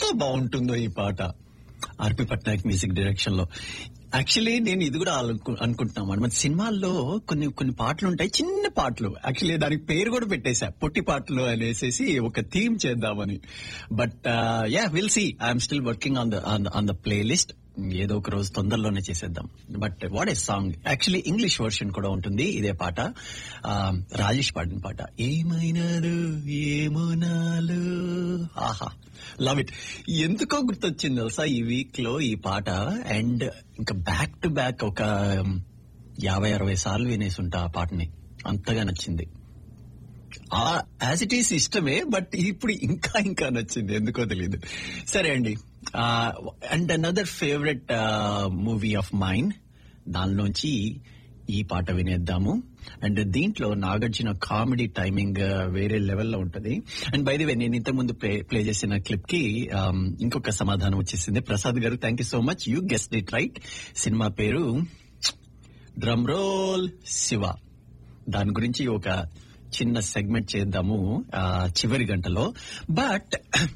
బాగుంటుందో ఈ పాట ఆర్పి పట్నాయక్ మ్యూజిక్ డైరెక్షన్ లో యాక్చువల్లీ నేను ఇది కూడా అనుకు- అనుకుంటున్నాను మన సినిమాల్లో కొన్ని కొన్ని పాటలు ఉంటాయి చిన్న పాటలు యాక్చువల్లీ దానికి పేరు కూడా పెట్టేశా పొట్టి పాటలు అనేసి ఒక థీమ్ చేద్దామని but yeah will see I'm still working on the on the playlist ఏదో ఒక రోజు తొందరలోనే చేసేద్దాం but what a song actually English version కూడా ఉంటుంది ఇదే పాట ఆ, రాజేష్ పాడిన పాట ఏమైనాలు ఏమోనాలు ఆహా లవ్ ఇట్ ఎందుకో గుర్తొచ్చింది తెలుసా ఈ వీక్ లో ఈ పాట అండ్ ఇంకా బ్యాక్ టు బ్యాక్ ఒక um, యాభై అరవై సార్లు వినేసి ఉంటా ఆ పాటని అంతగా నచ్చింది యాజ్ ఇట్ ఈస్ ఇష్టమే బట్ ఇప్పుడు ఇంకా ఇంకా నచ్చింది ఎందుకో తెలియదు సరే అండి and another favourite movie of mine దానిలోంచి ఈ పాట వినేద్దాము అండ్ దీంట్లో నాగార్జున కామెడీ టైమింగ్ వేరే లెవెల్లో ఉంటది అండ్ బై ది వే నేను ఇంతకు ముందు ప్లే ప్లే చేసిన క్లిప్ కి um, ఇంకొక సమాధానం వచ్చేసింది Prasad garu thank you so much you guessed it right cinema పేరు డ్రమ్ రోల్ శివ దాని గురించి ఒక చిన్న సెగ్మెంట్ చేద్దాము ఆ, చివరి గంటలో బట్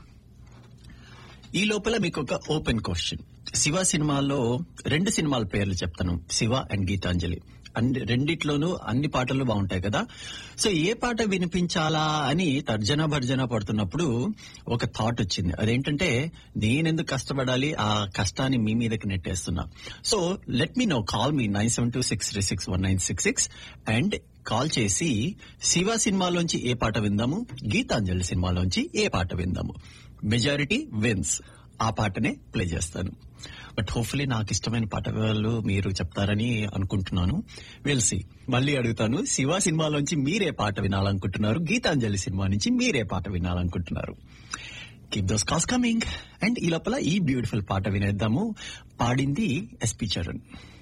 ఈ లోపల మీకు ఒక ఓపెన్ క్వశ్చన్ శివ సినిమాలో రెండు సినిమాల పేర్లు చెప్తాను శివ అండ్ గీతాంజలి అన్ని రెండిట్లోనూ అన్ని పాటలు బాగుంటాయి కదా సో ఏ పాట వినిపించాలా అని తర్జన భర్జన పడుతున్నప్పుడు ఒక థాట్ వచ్చింది అదేంటంటే నేనెందుకు కష్టపడాలి ఆ కష్టాన్ని మీ మీదకి నెట్టేస్తున్నా so let me know call me nine seven two six three six one nine six six and call చేసి శివ సినిమాలోంచి ఏ పాట విందాము గీతాంజలి సినిమాలోంచి ఏ పాట విందాము మెజారిటీ విన్స్ ఆ పాటనే ప్లే చేస్తాను బట్ హోప్ఫుల్లీ నాకు ఇష్టమైన పాటలు మీరు చెప్తారని అనుకుంటున్నాను వెల్సి మళ్ళీ అడుగుతాను శివ సినిమాలోంచి మీరే పాట వినాలనుకుంటున్నారు గీతాంజలి సినిమా నుంచి మీరే పాట వినాలనుకుంటున్నారు keep those calls coming and ఈ లోపల ఈ బ్యూటిఫుల్ పాట వినేద్దాము పాడింది ఎస్పి చరణ్